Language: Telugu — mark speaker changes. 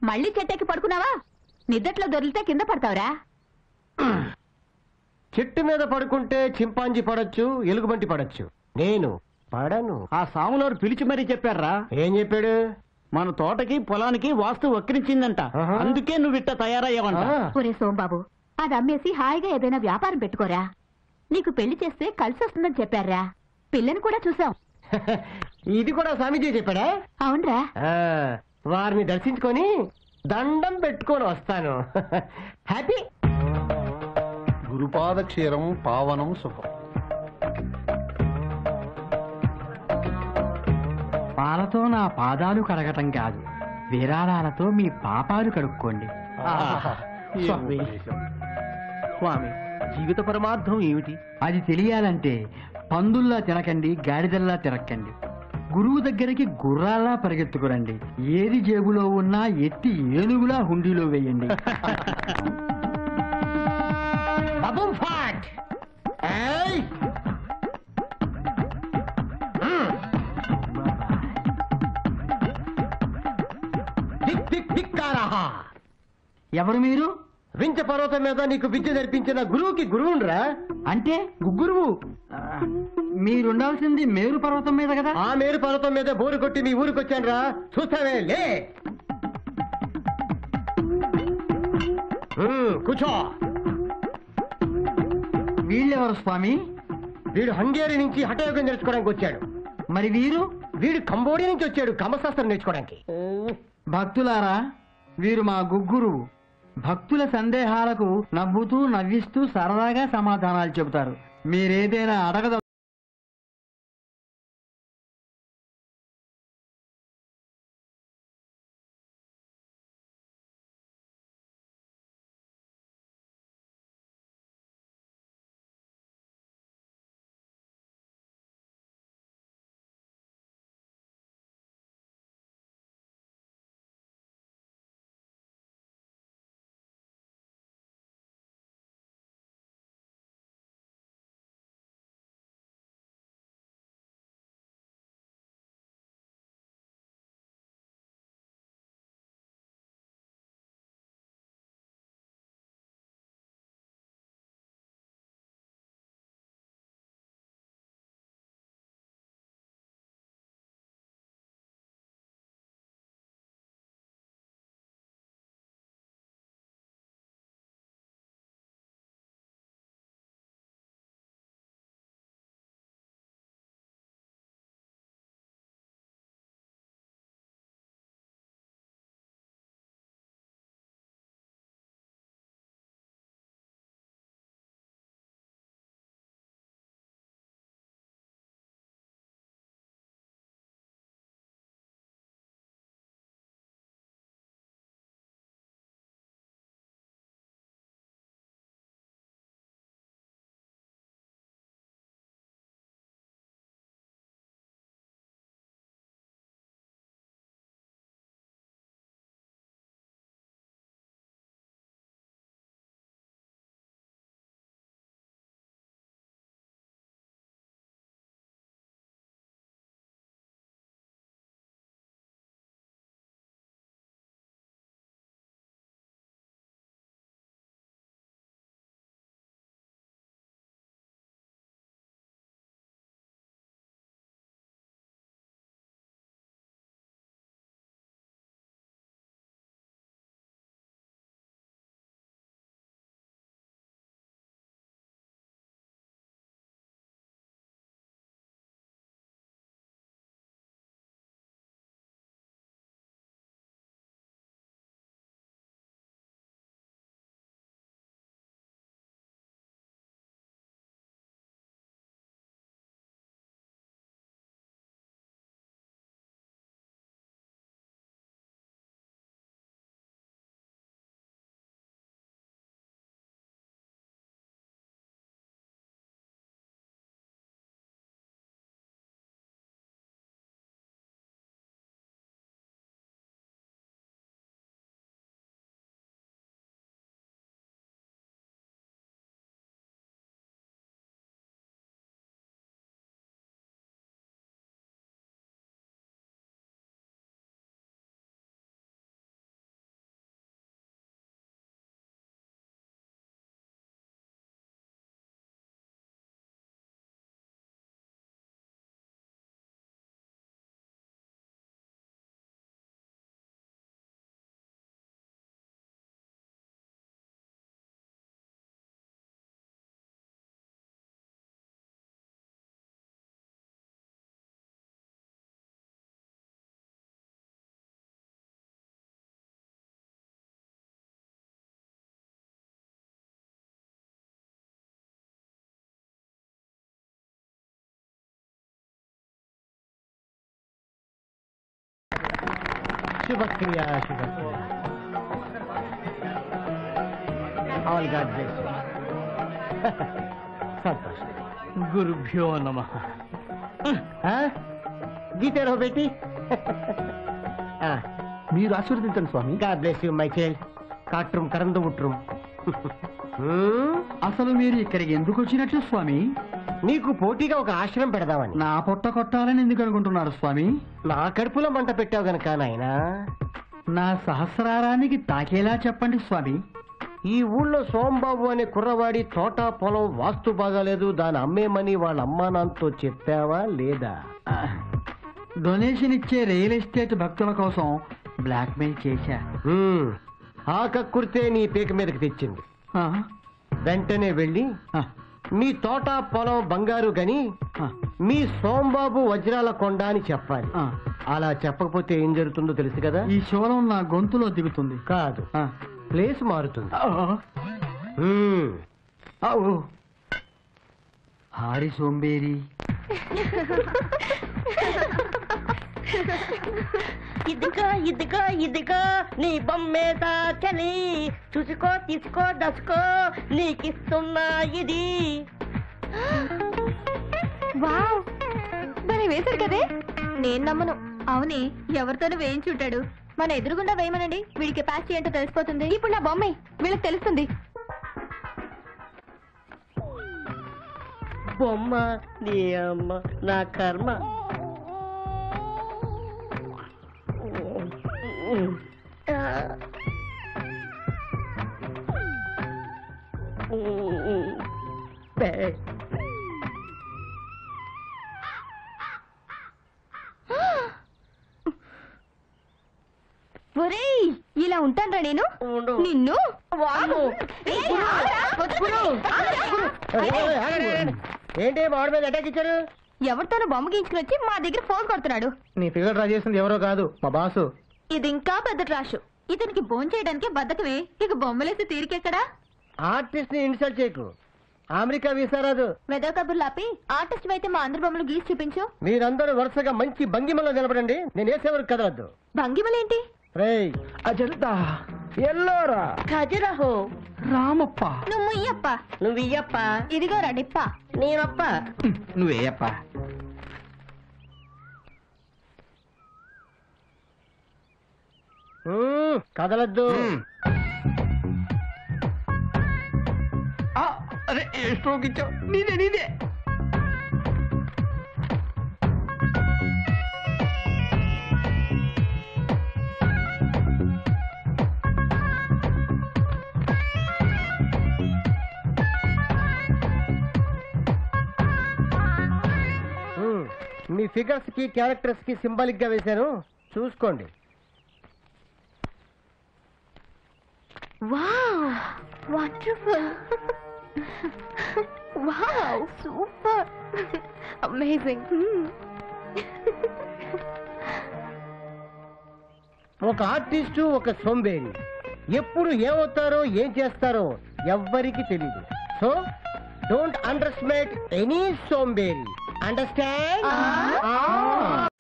Speaker 1: మళ్ళీ చెట్టెక్కి పడుకున్నావా నిద్దట్లో దొరికితే కింద పడతావురా
Speaker 2: చెట్టు మీద పడుకుంటే చింపాంజీ పడొచ్చు ఎలుగుబంటి పడొచ్చు నేను పడను
Speaker 3: ఆ సాములోరు పిలిచి మరీ చెప్పారా
Speaker 2: ఏం చెప్పాడు
Speaker 3: మన తోటకి పొలానికి వాస్తు వక్రించిందంట
Speaker 2: ఆహా.
Speaker 3: అందుకే నువ్వు ఇట్ట తయారయ్యావంట
Speaker 2: ఆ,
Speaker 1: ఒరే సోంబాబు అది అమ్మేసి హాయిగా ఏదైనా వ్యాపారం పెట్టుకోరా నీకు పెళ్లి చేస్తే కలిసి వస్తుందని చెప్పారా పిల్లని కూడా చూసాం
Speaker 2: ఇది కూడా స్వామీజీ చెప్పాడా
Speaker 1: అవునరా
Speaker 2: ఆ, వారిని దర్శించుకొని దండం పెట్టుకొని వస్తాను హ్యాపీ
Speaker 4: గురుపాద క్షీరం పావనం సుఖం
Speaker 5: పాలతో నా పాదాలు కడగటం కాదు విరాళాలతో మీ పాపాలు కడుక్కోండి
Speaker 2: స్వామి స్వామి జీవిత పరమార్థం ఏమిటి
Speaker 5: అది తెలియాలంటే పందుల్లా తినకండి గాడిదల్లా తిరక్కండి గురువు దగ్గరికి గుర్రాల్లా పరిగెత్తుకురండి ఏది జేబులో ఉన్నా ఎత్తి ఏనుగులా హుండీలో వేయండి
Speaker 2: బబుల్ ఫాట్ ఏయ్! మ్మ్. దిక్ దిక్ దిక్కారహా.
Speaker 5: ఎవరు మీరు
Speaker 2: వించ పర్వతం మీద నీకు విద్య నేర్పించిన గురువుకి గురువుండ్రా
Speaker 5: అంటే గుగ్గురువు ఆ, మీరుండాల్సింది మేరు పర్వతం మీద కదా
Speaker 2: ఆ మేరు పర్వతం మీద బోరు కొట్టి మీ ఊరికి వచ్చానురా చూస్తావే లే మ్మ్, కూర్చో
Speaker 5: వీళ్ళెవరు స్వామి
Speaker 2: వీడు హంగేరి నుంచి హఠయోగం నేర్చుకోవడానికి వచ్చాడు
Speaker 5: మరి వీరు
Speaker 2: వీడు కంబోడియా నుంచి వచ్చాడు కమశాస్త్రం నేర్చుకోవడానికి
Speaker 5: భక్తులారా వీరు మా గుగ్గురువు భక్తుల సందేహాలకు నవ్వుతూ నవ్విస్తూ సరదాగా సమాధానాలు చెబుతారు మీరేదైనా అడగద
Speaker 2: శుభక్రియ శుభక్రియ ఆల్ గాడ్ బ్లెస్ సంతోషం
Speaker 5: గురుభ్యో నమ
Speaker 2: గీతారో బేటి
Speaker 4: మీరు ఆశీర్వదించండి స్వామి
Speaker 2: God bless you my child కాట్rum కరందు ముట్rum
Speaker 5: అసలు మీరు ఇక్కడికి ఎందుకు వచ్చినట్లు స్వామి
Speaker 2: నీకు పోటీగా ఒక ఆశ్రమం పెడదామని
Speaker 5: నా పొట్ట కొట్టాలని ఎందుకు అనుకుంటున్నారు స్వామి
Speaker 2: నా కడుపులో మంట పెట్టావు గనక నాయనా
Speaker 5: నా సహస్రారానికి తాకేలా చెప్పండి స్వామి
Speaker 2: ఈ ఊళ్ళో సోంబాబు అనే కుర్రవాడి తోట పొలం వాస్తు బాగాలేదు దాని అమ్మేమని వాళ్ళ అమ్మా నాన్నతో చెప్పావా లేదా
Speaker 5: ఆ, డొనేషన్ ఇచ్చే రియల్ ఎస్టేట్ భక్తుల కోసం బ్లాక్మెయిల్ చేశా
Speaker 2: హ్మ్. ఆ కక్కుర్తే నీ పీక మీదకి తెచ్చింది
Speaker 5: ఆ,
Speaker 2: వెంటనే వెళ్ళి
Speaker 5: ఆ,
Speaker 2: మీ తోట పొలం బంగారు గని
Speaker 5: ఆ,
Speaker 2: మీ సోంబాబు వజ్రాల కొండ అని చెప్పాలి
Speaker 5: ఆ.
Speaker 2: అలా చెప్పకపోతే ఏం జరుగుతుందో తెలుసు కదా
Speaker 5: ఈ శూలం నా గొంతులో దిగుతుంది
Speaker 2: కాదు
Speaker 5: ఆ,
Speaker 2: ప్లేస్ మారుతుంది
Speaker 5: ఆ,
Speaker 2: హ్మ్.
Speaker 5: ఆ, ఓ. హారి సోంబేరి
Speaker 6: ఇదిగో ఇదిగో ఇదిగో నీ బొమ్మేట చలి చూసుకో తీసుకో దసుకో నీకిస్తున్నా ఇది
Speaker 1: వావ్ మరి వేశారు కదే నేను నమ్మను అవునే ఎవరితోనూ వేయించుంటాడు మన ఎదురుగుండా వేయమనండి వీడికి కెపాసిటీ ఏంటో తెలిసిపోతుంది ఇప్పుడు నా బొమ్మే వీళ్ళకి తెలుస్తుంది
Speaker 6: బొమ్మ నీ అమ్మ నా కర్మ
Speaker 1: ఒరేయ్ ఇలా ఉంటానరా నేను
Speaker 6: ఉండు.
Speaker 1: నిన్ను
Speaker 6: వామ్మో.
Speaker 1: ఏయ్, ఆగరా, వద్దు. ఆగరా.
Speaker 2: ఏంటి మామిడి మీద అటాక్ ఇచ్చారు
Speaker 1: ఎవరితోనూ బొమ్మ గీయించుకుని వచ్చి మా దగ్గర ఫోన్ కొడుతున్నాడు
Speaker 2: నీ ఫిగర్ డ్రా చేసింది ఎవరో కాదు మా బాసు
Speaker 1: ఇది ఇంకా పెద్ద ట్రాష్ ఇతనికి బోన్ చేయడానికి బద్దకమే ఇక బొమ్మలేసి తీరికెక్కడా
Speaker 2: ఆర్టిస్ట్ ని ఇన్సల్ట్ చేయకు అమెరికా వీసా రాదు
Speaker 1: వెదవ కబుర్లు ఆపి ఆర్టిస్ట్ అయితే మా అందరి బొమ్మలు గీసి చూపించు
Speaker 2: మీరందరూ వరుసగా మంచి భంగిమలో నిలబడండి నేను వేసేవరకు కదలద్దు
Speaker 1: భంగిమలేంటి
Speaker 2: రేయ్
Speaker 4: అజంతా ఎల్లోరా
Speaker 6: ఖజురహో
Speaker 4: రామప్ప
Speaker 1: నువ్వు ముయ్యప్ప
Speaker 6: నువ్వు ఇయ్యప్ప
Speaker 1: ఇదిగో రడిప్ప
Speaker 6: నేనప్ప
Speaker 4: నువ్వేయప్ప
Speaker 2: మ్మ్, కదలద్దు
Speaker 4: అరే ఏ స్ట్రోక్ ఇచ్చావు నీదే నీదే
Speaker 2: మ్మ్, మీ ఫిగర్స్ కి క్యారెక్టర్స్ కి సింబాలిక్ గా వేశాను చూసుకోండి
Speaker 1: wow wonderful wow super amazing
Speaker 2: ఒక ఆర్టిస్టు ఒక సోంబేరి ఎప్పుడు ఏమవుతారో ఏం చేస్తారో ఎవ్వరికి తెలియదు so don't underestimate any సోంబేరి అండర్స్టాండ్